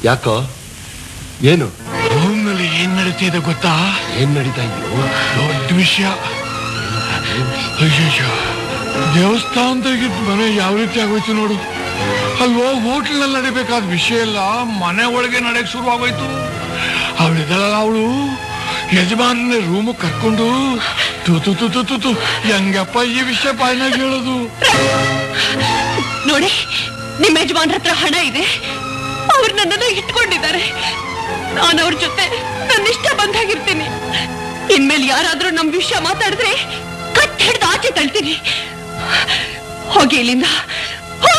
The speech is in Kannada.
ಯಾಕೋ ಏನು ರೂಮ್ನಲ್ಲಿ ಏನ್ ನಡೀತಿದೆ ಗೊತ್ತಾ ಏನ್ ನಡೀತಾ ಇದೆಯೋ ದೊಡ್ಡ ವಿಷಯ ಅಯ್ಯಯ್ಯೋ ದೇವಸ್ಥಾನದಾಗಿದ್ದ ಮನೆ ಯಾವ ರೀತಿ ಆಗೋಯ್ತು ನೋಡು ಅಲ್ವೋ ಹೋಟ್ಲ್ನಲ್ಲಿ ನಡಿಬೇಕಾದ ವಿಷಯ ಎಲ್ಲ ಮನೆ ಒಳಗೆ ನಡೆಯಕ್ ಶುರು ಆಗೋಯ್ತು ಅವಳಿದಲ್ಲ ಅವಳು ಯಜಮಾನನೇ ರೂಮ್ ಕರ್ಕೊಂಡು ತು ತು ತು ತು ತು ತು ಹೆಂಗಪ್ಪ ಈ ವಿಷಯ ಬಾಯ್ನಾಗ ಹೇಳೋದು ನೋಡಿ ನಿಮ್ಮ ಯಜಮಾನ್ರ ಹತ್ರ ಹಣ ಇದೆ ಅವ್ರು ನನ್ನನ್ನ ಇಟ್ಕೊಂಡಿದ್ದಾರೆ ನಾನು ಅವ್ರ ಜೊತೆ ನನ್ನ ಇಷ್ಟ ಬಂದಾಗಿರ್ತೀನಿ ಇನ್ಮೇಲೆ ಯಾರಾದ್ರೂ ನಮ್ ವಿಷಯ ಮಾತಾಡಿದ್ರೆ ಕಟ್ ಹಿಡ್ದು ಆಚೆ ತಳ್ತೀನಿ ಹೋಗಿ ಇಲ್ಲಿಂದ